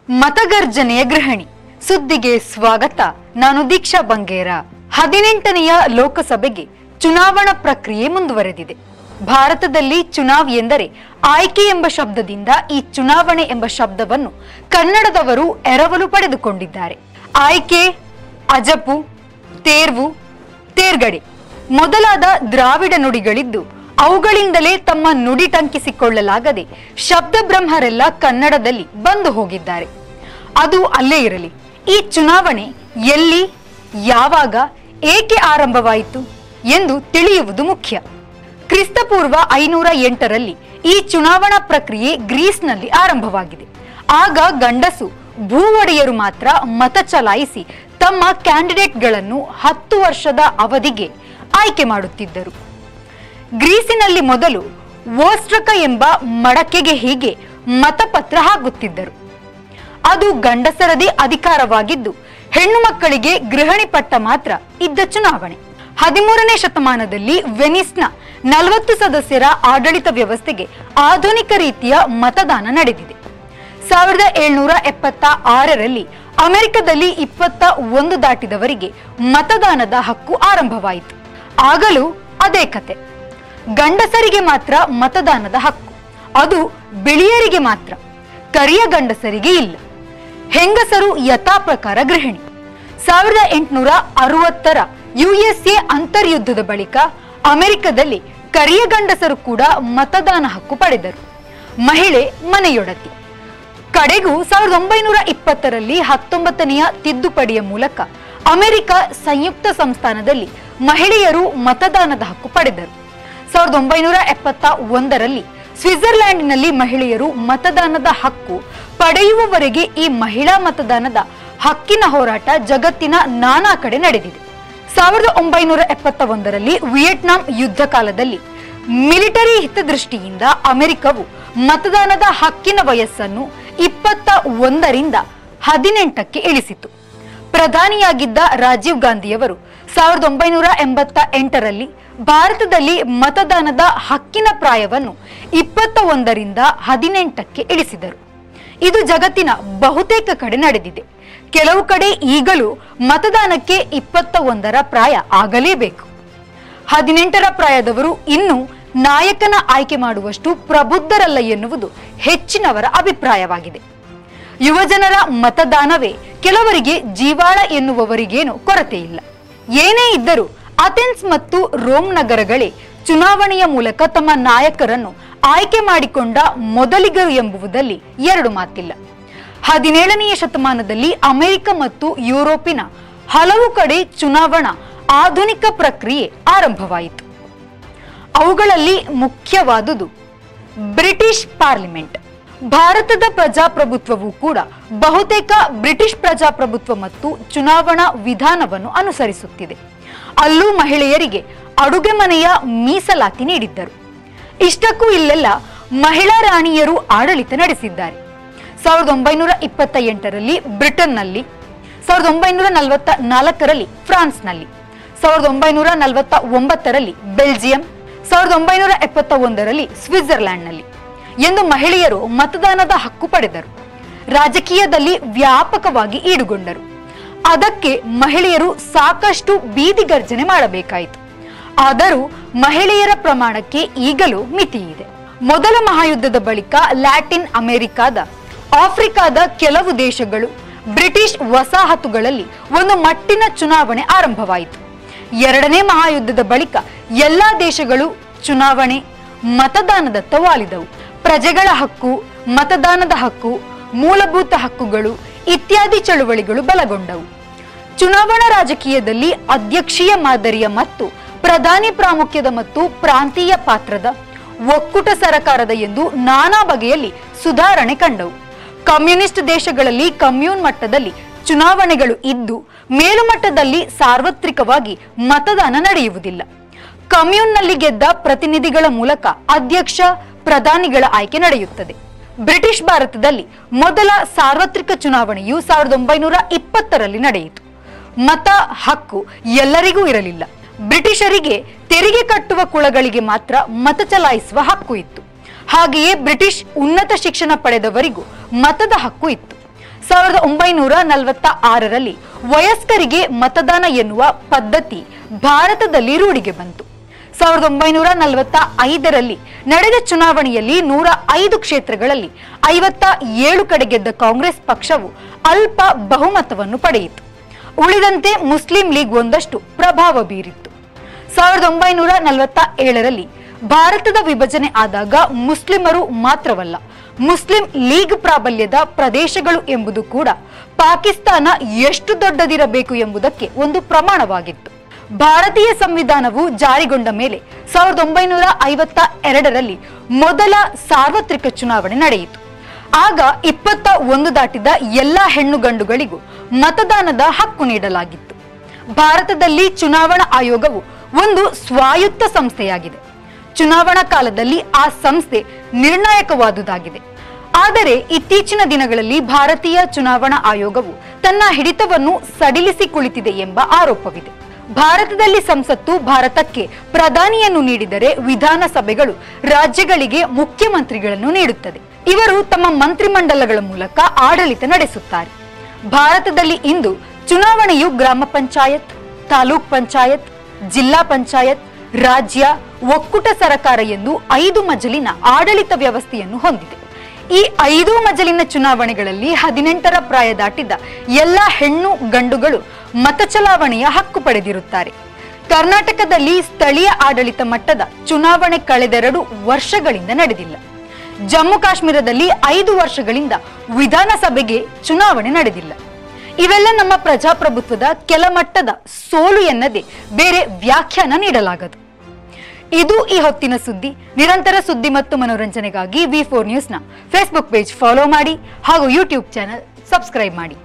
ಮತಗರ್ಜನೆಯ ಗೃಹಿಣಿ ಸುದ್ದಿಗೆ ಸ್ವಾಗತ ನಾನು ದೀಕ್ಷಾ ಬಂಗೇರ ಹದಿನೆಂಟನೆಯ ಲೋಕಸಭೆಗೆ ಚುನಾವಣಾ ಪ್ರಕ್ರಿಯೆ ಮುಂದುವರೆದಿದೆ ಭಾರತದಲ್ಲಿ ಚುನಾವ್ ಎಂದರೆ ಆಯ್ಕೆ ಎಂಬ ಶಬ್ದದಿಂದ ಈ ಚುನಾವಣೆ ಎಂಬ ಶಬ್ದವನ್ನು ಕನ್ನಡದವರು ಎರವಲು ಪಡೆದುಕೊಂಡಿದ್ದಾರೆ ಆಯ್ಕೆ ಅಜಪು ತೇರ್ವು ತೇರ್ಗಡೆ ಮೊದಲಾದ ದ್ರಾವಿಡ ನುಡಿಗಳಿದ್ದು ಅವುಗಳಿಂದಲೇ ತಮ್ಮ ನುಡಿ ಟಂಕಿಸಿಕೊಳ್ಳಲಾಗದೆ ಶಬ್ದ ಬ್ರಹ್ಮರೆಲ್ಲ ಕನ್ನಡದಲ್ಲಿ ಬಂದು ಹೋಗಿದ್ದಾರೆ ಅದು ಅಲ್ಲೇ ಇರಲಿ ಈ ಚುನಾವಣೆ ಎಲ್ಲಿ ಯಾವಾಗ ಏಕೆ ಆರಂಭವಾಯಿತು ಎಂದು ತಿಳಿಯುವುದು ಮುಖ್ಯ ಕ್ರಿಸ್ತಪೂರ್ವ ಐನೂರ ಎಂಟರಲ್ಲಿ ಈ ಚುನಾವಣಾ ಪ್ರಕ್ರಿಯೆ ಗ್ರೀಸ್ನಲ್ಲಿ ಆರಂಭವಾಗಿದೆ ಆಗ ಗಂಡಸು ಭೂ ಒಡೆಯರು ಮಾತ್ರ ಮತ ಚಲಾಯಿಸಿ ತಮ್ಮ ಕ್ಯಾಂಡಿಡೇಟ್ಗಳನ್ನು ಹತ್ತು ವರ್ಷದ ಅವಧಿಗೆ ಆಯ್ಕೆ ಮಾಡುತ್ತಿದ್ದರು ಗ್ರೀಸಿನಲ್ಲಿ ಮೊದಲು ವೋಸ್ಟ್ರಕ ಎಂಬ ಮಡಕೆಗೆ ಹೀಗೆ ಮತಪತ್ರ ಹಾಕುತ್ತಿದ್ದರು ಅದು ಗಂಡಸರದೇ ಅಧಿಕಾರವಾಗಿದ್ದು ಹೆಣ್ಣು ಮಕ್ಕಳಿಗೆ ಗೃಹಿಣಿ ಪಟ್ಟ ಮಾತ್ರ ಇದ್ದ ಚುನಾವಣೆ ಹದಿಮೂರನೇ ಶತಮಾನದಲ್ಲಿ ವೆನಿಸ್ನ ನಲವತ್ತು ಸದಸ್ಯರ ಆಡಳಿತ ವ್ಯವಸ್ಥೆಗೆ ಆಧುನಿಕ ರೀತಿಯ ಮತದಾನ ನಡೆದಿದೆ ಸಾವಿರದ ಏಳ್ನೂರ ಎಪ್ಪತ್ತ ಆರರಲ್ಲಿ ಅಮೆರಿಕದಲ್ಲಿ ಇಪ್ಪತ್ತ ಒಂದು ದಾಟಿದವರಿಗೆ ಮತದಾನದ ಹಕ್ಕು ಆರಂಭವಾಯಿತು ಆಗಲೂ ಅದೇ ಕತೆ ಗಂಡಸರಿಗೆ ಮಾತ್ರ ಮತದಾನದ ಹಕ್ಕು ಅದು ಬಿಳಿಯರಿಗೆ ಮಾತ್ರ ಕರಿಯ ಗಂಡಸರಿಗೆ ಇಲ್ಲ ಹೆಂಗಸರು ಯಥಾ ಪ್ರಕಾರ ಗೃಹಿಣಿ ಸಾವಿರದ ಎಂಟುನೂರ ಅರವತ್ತರ ಯುಎಸ್ಎ ಅಂತರ್ಯುದ್ಧದ ಬಳಿಕ ಅಮೆರಿಕದಲ್ಲಿ ಕರಿಯ ಗಂಡಸರು ಕೂಡ ಮತದಾನ ಹಕ್ಕು ಪಡೆದರು ಮಹಿಳೆ ಮನೆಯೊಡತಿ ಕಡೆಗೂ ಸಾವಿರದ ಒಂಬೈನೂರ ಇಪ್ಪತ್ತರಲ್ಲಿ ಹತ್ತೊಂಬತ್ತನೆಯ ತಿದ್ದುಪಡಿಯ ಮೂಲಕ ಅಮೆರಿಕ ಸಂಯುಕ್ತ ಸಂಸ್ಥಾನದಲ್ಲಿ ಮಹಿಳೆಯರು ಮತದಾನದ ಹಕ್ಕು ಪಡೆದರು ಸಾವಿರದ ಒಂಬೈನೂರ ಎಪ್ಪತ್ತ ಒಂದರಲ್ಲಿ ಸ್ವಿಟ್ಜರ್ಲ್ಯಾಂಡ್ನಲ್ಲಿ ಮಹಿಳೆಯರು ಮತದಾನದ ಹಕ್ಕು ಪಡೆಯುವವರೆಗೆ ಈ ಮಹಿಳಾ ಮತದಾನದ ಹಕ್ಕಿನ ಹೋರಾಟ ಜಗತ್ತಿನ ನಾನಾ ಕಡೆ ನಡೆದಿದೆ ಸಾವಿರದ ಒಂಬೈನೂರ ಎಪ್ಪತ್ತ ಒಂದರಲ್ಲಿ ವಿಯೆಟ್ನಾಂ ಯುದ್ಧ ಕಾಲದಲ್ಲಿ ಮಿಲಿಟರಿ ಹಿತದೃಷ್ಟಿಯಿಂದ ಅಮೆರಿಕವು ಮತದಾನದ ಹಕ್ಕಿನ ವಯಸ್ಸನ್ನು ಇಪ್ಪತ್ತ ಒಂದರಿಂದ ಹದಿನೆಂಟಕ್ಕೆ ಇಳಿಸಿತು ಪ್ರಧಾನಿಯಾಗಿದ್ದ ರಾಜೀವ್ ಗಾಂಧಿಯವರು ಸಾವಿರದ ಒಂಬೈನೂರ ಎಂಬತ್ತ ಎಂಟರಲ್ಲಿ ಭಾರತದಲ್ಲಿ ಮತದಾನದ ಹಕ್ಕಿನ ಪ್ರಾಯವನ್ನು ಇಪ್ಪತ್ತ ಒಂದರಿಂದ ಹದಿನೆಂಟಕ್ಕೆ ಇಳಿಸಿದರು ಇದು ಜಗತ್ತಿನ ಬಹುತೇಕ ಕಡೆ ನಡೆದಿದೆ ಕೆಲವು ಕಡೆ ಈಗಲೂ ಮತದಾನಕ್ಕೆ ಇಪ್ಪತ್ತ ಒಂದರ ಪ್ರಾಯ ಆಗಲೇಬೇಕು ಹದಿನೆಂಟರ ಪ್ರಾಯದವರು ಇನ್ನೂ ನಾಯಕನ ಆಯ್ಕೆ ಮಾಡುವಷ್ಟು ಪ್ರಬುದ್ಧರಲ್ಲ ಎನ್ನುವುದು ಹೆಚ್ಚಿನವರ ಅಭಿಪ್ರಾಯವಾಗಿದೆ ಯುವಜನರ ಮತದಾನವೇ ಕೆಲವರಿಗೆ ಜೀವಾಳ ಎನ್ನುವವರಿಗೇನು ಕೊರತೆ ಇಲ್ಲ ಏನೇ ಇದ್ದರೂ ಅಥೆನ್ಸ್ ಮತ್ತು ರೋಮ್ ನಗರಗಳೇ ಚುನಾವಣೆಯ ಮೂಲಕ ತಮ್ಮ ನಾಯಕರನ್ನು ಆಯ್ಕೆ ಮಾಡಿಕೊಂಡ ಮೊದಲಿಗರು ಎಂಬುವುದಲ್ಲಿ ಎರಡು ಮಾತಿಲ್ಲ ಹದಿನೇಳನೆಯ ಶತಮಾನದಲ್ಲಿ ಅಮೆರಿಕ ಮತ್ತು ಯುರೋಪಿನ ಹಲವು ಕಡೆ ಚುನಾವಣಾ ಆಧುನಿಕ ಪ್ರಕ್ರಿಯೆ ಆರಂಭವಾಯಿತು ಅವುಗಳಲ್ಲಿ ಮುಖ್ಯವಾದುದು ಬ್ರಿಟಿಷ್ ಪಾರ್ಲಿಮೆಂಟ್ ಭಾರತದ ಪ್ರಜಾಪ್ರಭುತ್ವವು ಕೂಡ ಬಹುತೇಕ ಬ್ರಿಟಿಷ್ ಪ್ರಜಾಪ್ರಭುತ್ವ ಮತ್ತು ಚುನಾವಣಾ ವಿಧಾನವನ್ನು ಅನುಸರಿಸುತ್ತಿದೆ ಅಲ್ಲೂ ಮಹಿಳೆಯರಿಗೆ ಅಡುಗೆ ಮನೆಯ ಮೀಸಲಾತಿ ನೀಡಿದ್ದರು ಇಷ್ಟಕ್ಕೂ ಇಲ್ಲೆಲ್ಲ ಮಹಿಳಾ ರಾಣಿಯರು ಆಡಳಿತ ನಡೆಸಿದ್ದಾರೆ ಸಾವಿರದ ಒಂಬೈನೂರ ಇಪ್ಪತ್ತ ಎಂಟರಲ್ಲಿ ಬ್ರಿಟನ್ನಲ್ಲಿ ಸಾವಿರದ ಒಂಬೈನೂರ ನಲವತ್ತ ನಾಲ್ಕರಲ್ಲಿ ಫ್ರಾನ್ಸ್ನಲ್ಲಿ ಸಾವಿರದ ಒಂಬೈನೂರ ನಲವತ್ತ ಒಂಬತ್ತರಲ್ಲಿ ಬೆಲ್ಜಿಯಂ ಸಾವಿರದ ಒಂಬೈನೂರ ಎಪ್ಪತ್ತ ಒಂದರಲ್ಲಿ ಸ್ವಿಟ್ಜರ್ಲ್ಯಾಂಡ್ನಲ್ಲಿ ಎಂದು ಮಹಿಳೆಯರು ಮತದಾನದ ಹಕ್ಕು ಪಡೆದರು ರಾಜಕೀಯದಲ್ಲಿ ವ್ಯಾಪಕವಾಗಿ ಈಡುಗೊಂಡರು ಅದಕ್ಕೆ ಮಹಿಳೆಯರು ಸಾಕಷ್ಟು ಬೀದಿ ಗರ್ಜನೆ ಮಾಡಬೇಕಾಯಿತು ಆದರೂ ಮಹಿಳೆಯರ ಪ್ರಮಾಣಕ್ಕೆ ಈಗಲೂ ಮಿತಿ ಇದೆ ಮೊದಲ ಮಹಾಯುದ್ಧದ ಬಳಿಕ ಲ್ಯಾಟಿನ್ ಅಮೆರಿಕಾದ ಆಫ್ರಿಕಾದ ಕೆಲವು ದೇಶಗಳು ಬ್ರಿಟಿಷ್ ವಸಾಹತುಗಳಲ್ಲಿ ಒಂದು ಮಟ್ಟಿನ ಚುನಾವಣೆ ಆರಂಭವಾಯಿತು ಎರಡನೇ ಮಹಾಯುದ್ಧದ ಬಳಿಕ ಎಲ್ಲಾ ದೇಶಗಳು ಚುನಾವಣೆ ಮತದಾನದತ್ತ ವಾಲಿದವು ಪ್ರಜೆಗಳ ಹಕ್ಕು ಮತದಾನದ ಹಕ್ಕು ಮೂಲಭೂತ ಹಕ್ಕುಗಳು ಇತ್ಯಾದಿ ಚಳುವಳಿಗಳು ಬಲಗೊಂಡವು ಚುನಾವಣಾ ರಾಜಕೀಯದಲ್ಲಿ ಅಧ್ಯಕ್ಷೀಯ ಮಾದರಿಯ ಮತ್ತು ಪ್ರಧಾನಿ ಪ್ರಾಮುಖ್ಯದ ಮತ್ತು ಪ್ರಾಂತೀಯ ಪಾತ್ರದ ಒಕ್ಕೂಟ ಸರಕಾರದ ಎಂದು ನಾನಾ ಬಗೆಯಲ್ಲಿ ಸುಧಾರಣೆ ಕಂಡವು ಕಮ್ಯುನಿಸ್ಟ್ ದೇಶಗಳಲ್ಲಿ ಕಮ್ಯೂನ್ ಮಟ್ಟದಲ್ಲಿ ಚುನಾವಣೆಗಳು ಇದ್ದು ಮೇಲುಮಟ್ಟದಲ್ಲಿ ಸಾರ್ವತ್ರಿಕವಾಗಿ ಮತದಾನ ನಡೆಯುವುದಿಲ್ಲ ಕಮ್ಯೂನ್ನಲ್ಲಿ ಗೆದ್ದ ಪ್ರತಿನಿಧಿಗಳ ಮೂಲಕ ಅಧ್ಯಕ್ಷ ಪ್ರಧಾನಿಗಳ ಆಯ್ಕೆ ನಡೆಯುತ್ತದೆ ಬ್ರಿಟಿಷ್ ಭಾರತದಲ್ಲಿ ಮೊದಲ ಸಾರ್ವತ್ರಿಕ ಚುನಾವಣೆಯು ಸಾವಿರದ ಒಂಬೈನೂರ ಇಪ್ಪತ್ತರಲ್ಲಿ ನಡೆಯಿತು ಮತ ಹಕ್ಕು ಎಲ್ಲರಿಗೂ ಇರಲಿಲ್ಲ ಬ್ರಿಟಿಷರಿಗೆ ತೆರಿಗೆ ಕಟ್ಟುವ ಕುಳಗಳಿಗೆ ಮಾತ್ರ ಮತ ಚಲಾಯಿಸುವ ಹಕ್ಕು ಇತ್ತು ಹಾಗೆಯೇ ಬ್ರಿಟಿಷ್ ಉನ್ನತ ಶಿಕ್ಷಣ ಪಡೆದವರಿಗೂ ಮತದ ಹಕ್ಕು ಇತ್ತು ಸಾವಿರದ ಒಂಬೈನೂರ ನಲವತ್ತ ಆರರಲ್ಲಿ ವಯಸ್ಕರಿಗೆ ಮತದಾನ ಎನ್ನುವ ಪದ್ಧತಿ ಭಾರತದಲ್ಲಿ ರೂಢಿಗೆ ಬಂತು ಸಾವಿರದ ಒಂಬೈನೂರ ನಲವತ್ತ ಐದರಲ್ಲಿ ನಡೆದ ಚುನಾವಣೆಯಲ್ಲಿ ನೂರ ಐದು ಕ್ಷೇತ್ರಗಳಲ್ಲಿ ಐವತ್ತ ಏಳು ಕಡೆ ಗೆದ್ದ ಕಾಂಗ್ರೆಸ್ ಪಕ್ಷವು ಅಲ್ಪ ಬಹುಮತವನ್ನು ಪಡೆಯಿತು ಉಳಿದಂತೆ ಮುಸ್ಲಿಂ ಲೀಗ್ ಒಂದಷ್ಟು ಪ್ರಭಾವ ಬೀರಿತ್ತು ಸಾವಿರದ ಒಂಬೈನೂರ ನಲವತ್ತ ಏಳರಲ್ಲಿ ಭಾರತದ ವಿಭಜನೆ ಆದಾಗ ಮುಸ್ಲಿಮರು ಮಾತ್ರವಲ್ಲ ಮುಸ್ಲಿಂ ಲೀಗ್ ಪ್ರಾಬಲ್ಯದ ಪ್ರದೇಶಗಳು ಎಂಬುದು ಕೂಡ ಪಾಕಿಸ್ತಾನ ಎಷ್ಟು ದೊಡ್ಡದಿರಬೇಕು ಎಂಬುದಕ್ಕೆ ಒಂದು ಪ್ರಮಾಣವಾಗಿತ್ತು ಭಾರತೀಯ ಸಂವಿಧಾನವು ಜಾರಿಗೊಂಡ ಮೇಲೆ ಸಾವಿರದ ಒಂಬೈನೂರ ಐವತ್ತ ಎರಡರಲ್ಲಿ ಮೊದಲ ಸಾರ್ವತ್ರಿಕ ಚುನಾವಣೆ ನಡೆಯಿತು ಆಗ ಇಪ್ಪತ್ತ ಒಂದು ದಾಟಿದ ಎಲ್ಲ ಹೆಣ್ಣು ಗಂಡುಗಳಿಗೂ ಮತದಾನದ ಹಕ್ಕು ನೀಡಲಾಗಿತ್ತು ಭಾರತದಲ್ಲಿ ಚುನಾವಣಾ ಆಯೋಗವು ಒಂದು ಸ್ವಾಯತ್ತ ಸಂಸ್ಥೆಯಾಗಿದೆ ಚುನಾವಣಾ ಕಾಲದಲ್ಲಿ ಆ ಸಂಸ್ಥೆ ನಿರ್ಣಾಯಕವಾದುದಾಗಿದೆ ಆದರೆ ಇತ್ತೀಚಿನ ದಿನಗಳಲ್ಲಿ ಭಾರತೀಯ ಚುನಾವಣಾ ಆಯೋಗವು ತನ್ನ ಹಿಡಿತವನ್ನು ಸಡಿಲಿಸಿ ಕುಳಿತಿದೆ ಎಂಬ ಆರೋಪವಿದೆ ಭಾರತದಲ್ಲಿ ಸಂಸತ್ತು ಭಾರತಕ್ಕೆ ಪ್ರಧಾನಿಯನ್ನು ನೀಡಿದರೆ ವಿಧಾನಸಭೆಗಳು ರಾಜ್ಯಗಳಿಗೆ ಮುಖ್ಯಮಂತ್ರಿಗಳನ್ನು ನೀಡುತ್ತದೆ ಇವರು ತಮ್ಮ ಮಂತ್ರಿಮಂಡಲಗಳ ಮೂಲಕ ಆಡಳಿತ ನಡೆಸುತ್ತಾರೆ ಭಾರತದಲ್ಲಿ ಇಂದು ಚುನಾವಣೆಯು ಗ್ರಾಮ ಪಂಚಾಯತ್ ತಾಲೂಕ್ ಪಂಚಾಯತ್ ಜಿಲ್ಲಾ ಪಂಚಾಯತ್ ರಾಜ್ಯ ಒಕ್ಕೂಟ ಸರಕಾರ ಎಂದು ಐದು ಮಜಲಿನ ಆಡಳಿತ ವ್ಯವಸ್ಥೆಯನ್ನು ಹೊಂದಿದೆ ಈ ಐದು ಮಜಲಿನ ಚುನಾವಣೆಗಳಲ್ಲಿ ಹದಿನೆಂಟರ ಪ್ರಾಯ ದಾಟಿದ ಎಲ್ಲ ಹೆಣ್ಣು ಗಂಡುಗಳು ಮತ ಚಲಾವಣೆಯ ಹಕ್ಕು ಪಡೆದಿರುತ್ತಾರೆ ಕರ್ನಾಟಕದಲ್ಲಿ ಸ್ಥಳೀಯ ಆಡಳಿತ ಮಟ್ಟದ ಚುನಾವಣೆ ಕಳೆದೆರಡು ವರ್ಷಗಳಿಂದ ನಡೆದಿಲ್ಲ ಜಮ್ಮು ಕಾಶ್ಮೀರದಲ್ಲಿ ಐದು ವರ್ಷಗಳಿಂದ ವಿಧಾನಸಭೆಗೆ ಚುನಾವಣೆ ನಡೆದಿಲ್ಲ ಇವೆಲ್ಲ ನಮ್ಮ ಪ್ರಜಾಪ್ರಭುತ್ವದ ಕೆಳಮಟ್ಟದ ಸೋಲು ಎನ್ನದೆ ಬೇರೆ ವ್ಯಾಖ್ಯಾನ ನೀಡಲಾಗದು ಇದು ಈ ಹೊತ್ತಿನ ಸುದ್ದಿ ನಿರಂತರ ಸುದ್ದಿ ಮತ್ತು ಮನೋರಂಜನೆಗಾಗಿ ವಿ ಫೋರ್ ನ್ಯೂಸ್ನ ಫೇಸ್ಬುಕ್ ಪೇಜ್ ಫಾಲೋ ಮಾಡಿ ಹಾಗೂ ಯೂಟ್ಯೂಬ್ ಚಾನೆಲ್ ಸಬ್ಸ್ಕ್ರೈಬ್ ಮಾಡಿ